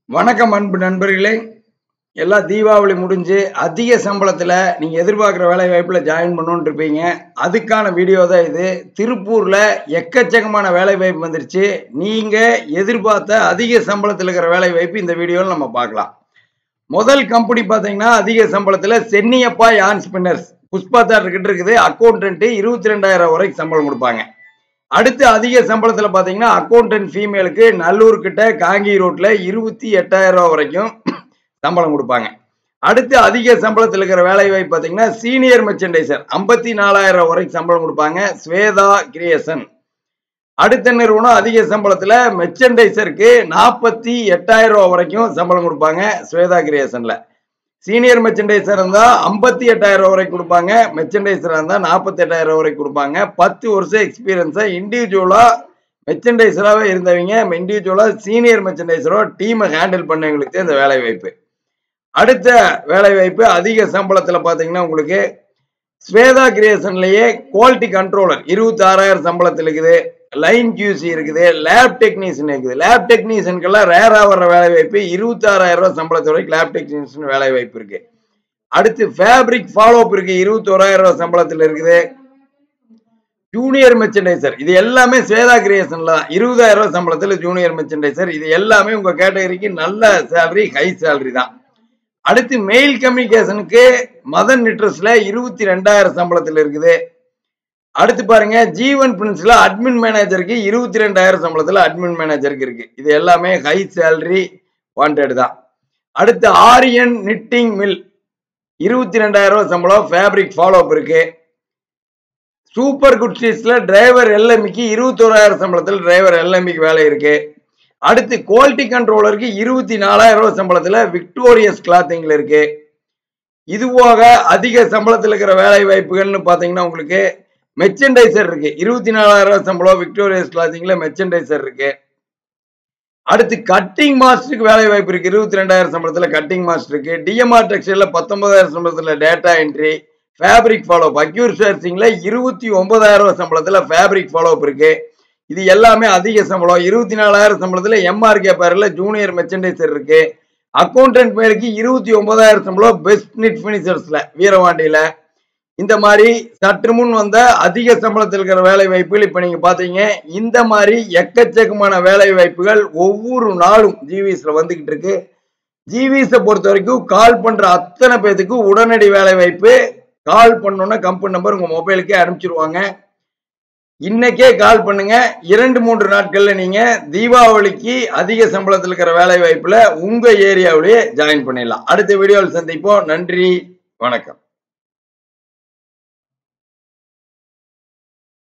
வணக்கம் அன்பு நண்பர்களே எல்லாம் தீபாவளி முடிஞ்சு அதிக சம்பளத்தில் நீங்கள் எதிர்பார்க்குற வேலை வாய்ப்பில் ஜாயின் பண்ணணுன்னு இருப்பீங்க அதுக்கான வீடியோ தான் இது திருப்பூரில் எக்கச்சக்கமான வேலை வாய்ப்பு வந்துருச்சு நீங்கள் எதிர்பார்த்த அதிக சம்பளத்தில் இருக்கிற வேலை வாய்ப்பு இந்த வீடியோவில் நம்ம பார்க்கலாம் முதல் கம்பெனி பார்த்தீங்கன்னா அதிக சம்பளத்தில் சென்னியப்பா யான் ஸ்பின்னர்ஸ் புஷ்பா தார் கிட்ட இருக்குது அக்கௌண்டன்ட்டு இருபத்தி ரெண்டாயிரம் வரைக்கும் சம்பளம் கொடுப்பாங்க அடுத்து அதிக சம்பளத்தில் பார்த்தீங்கன்னா அக்கௌண்டன்ட் ஃபீமேலுக்கு நல்லூர் கிட்ட காங்கி ரோட்ல இருபத்தி எட்டாயிரம் ரூபா வரைக்கும் சம்பளம் கொடுப்பாங்க அடுத்து அதிக சம்பளத்தில் இருக்கிற வேலை வாய்ப்பு பார்த்தீங்கன்னா சீனியர் மெர்ச்சன்டைசர் ஐம்பத்தி நாலாயிரம் ரூபா வரைக்கும் சம்பளம் கொடுப்பாங்க ஸ்வேதா கிரியேசன் அடுத்த நிறுவனம் அதிக சம்பளத்தில் மெர்ச்சன்டைசருக்கு நாற்பத்தி எட்டாயிரம் ரூபா வரைக்கும் சம்பளம் கொடுப்பாங்க ஸ்வேதா கிரியேஷன்ல சீனியர் மெர்ச்சன்டைசர் இருந்தால் ஐம்பத்தி எட்டாயிரம் ரூபா வரைக்கும் கொடுப்பாங்க மெர்ச்சன்டைசராக இருந்தால் நாற்பத்தி எட்டாயிரம் ரூபா வரைக்கும் கொடுப்பாங்க பத்து வருஷம் எக்ஸ்பீரியன்ஸை இண்டிவிஜுவலாக மெர்ச்சன்டைசராகவே இருந்தவங்க இண்டிவிஜுவலாக சீனியர் மெர்ச்சன்டைசரோ டீமை ஹேண்டில் பண்ணவங்களுக்கு இந்த வேலை வாய்ப்பு அடுத்த வேலை வாய்ப்பு அதிக சம்பளத்தில் பார்த்தீங்கன்னா உங்களுக்கு ஸ்வேதா கிரியேஷன்லயே குவாலிட்டி கண்ட்ரோலர் இருபத்தி ஆறாயிரம் சம்பளத்தில் இருக்குது லைன் கியூசி இருக்குது லேப் டெக்னீஷியன் இருக்குது லேப் டெக்னீஷியனுக்கெல்லாம் ரேரா வர்ற வேலை வாய்ப்பு இருபத்தி ஆறாயிரம் ரூபாய் சம்பளத்து வரைக்கும் லேப் டெக்னீஷியன் வேலை வாய்ப்பு இருக்கு அடுத்து ஃபேப்ரிக் ஃபாலோ அப் இருக்கு இருபத்தி ஓராயிரம் ரூபாய் சம்பளத்தில் இருக்குது ஜூனியர் மெர்ச்சன்டைசர் இது எல்லாமே ஸ்வேதா கிரியேஷன்ல தான் இருபதாயிரம் ரூபாய் சம்பளத்தில் ஜூனியர் மெர்ச்சன்டைசர் இது எல்லாமே உங்க கேட்டகரிக்கு நல்ல சேலரி ஹை சேலரி தான் அடுத்து மெயில் கம்யூனிகேஷனுக்கு மதன் நிட்ரஸ்ல இருபத்தி ரெண்டாயிரம் சம்பளத்தில் இருக்குது அடுத்து பாருங்க ஜீவன் பிரின்ஸ்ல அட்மின் மேனேஜருக்கு இருபத்தி ரெண்டாயிரம் சம்பளத்தில் அட்மின் மேனேஜருக்கு இருக்கு இது எல்லாமே ஹை சேலரி வாண்டட் தான் அடுத்து ஆரியன் நிட்டிங் மில் இருபத்தி ரெண்டாயிரம் ரூபாய் சம்பளம் ஃபேப்ரிக் ஃபாலோ அப் இருக்கு சூப்பர் குட் ஸ்ட்ரீட்ஸ்ல டிரைவர் எல்எம்மிக்கு இருபத்தோராயிரம் சம்பளத்தில் டிரைவர் எல்எம்மிக்கு வேலை இருக்கு அடுத்து குவாலிட்டி கண்ட்ரோலருக்கு இருபத்தி நாலாயிரம் ரூபாய் சம்பளத்தில் விக்டோரியஸ் கிளாத்திங்ல இருக்கு இது போக அதிக சம்பளத்தில் இருக்கிற வேலை வாய்ப்புகள்னு பார்த்தீங்கன்னா உங்களுக்கு மெர்ச்சன்டைசர் இருக்கு இருபத்தி நாலாயிரம் ரூபாய் சம்பளம் விக்டோரியஸ் கிளாத்திங்ல மெர்ச்சன்டைசர் இருக்கு அடுத்து கட்டிங் மாஸ்டருக்கு வேலை வாய்ப்பு இருக்கு இருபத்தி ரெண்டாயிரம் சம்பளத்தில் கட்டிங் மாஸ்டர் இருக்கு டிஎம்ஆர் டெக்ஸ்டைல பத்தொன்பதாயிரம் சம்பளத்தில் data entry fabric follow up அக்யூர் சர்ச்சிங்ல இருபத்தி ஒன்பதாயிரம் ரூபாய் சம்பளத்தில் ஃபேப்ரிக் ஃபாலோ அப் இருக்கு இது எல்லாமே அதிக சம்பளம் இருபத்தி நாலாயிரம் சம்பளத்தில் எம்ஆர்கே பேரில் ஜூனியர் மெர்ச்சன்டைசர் இருக்கு அக்கௌண்டன்ட் மேலுக்கு இருபத்தி ஒன்பதாயிரம் சம்பளம் பெஸ்ட் நிட் ஃபினிஷர்ஸ்ல வீரவாண்டியில இந்த மாதிரி சற்று முன் வந்த அதிக சம்பளத்தில் இருக்கிற வேலை வாய்ப்புகள் இப்ப நீங்க பாத்தீங்க இந்த மாதிரி எக்கச்சக்கமான வேலை வாய்ப்புகள் ஒவ்வொரு நாளும் ஜிவிஎஸ்ல வந்துகிட்டு இருக்கு ஜிவிஎஸை பொறுத்த வரைக்கும் கால் பண்ற அத்தனை பேத்துக்கு உடனடி வேலை வாய்ப்பு கால் பண்ணோன்னா கம்பெனி நம்பர் உங்க மொபைலுக்கே அனுப்பிச்சிருவாங்க இன்னைக்கே கால் பண்ணுங்க இரண்டு மூன்று நாட்கள்ல நீங்க தீபாவளிக்கு அதிக சம்பளத்தில் இருக்கிற வேலை வாய்ப்புல உங்க ஏரியாவிலேயே ஜாயின் பண்ணிடலாம் அடுத்த வீடியோவில் சந்திப்போம் நன்றி வணக்கம்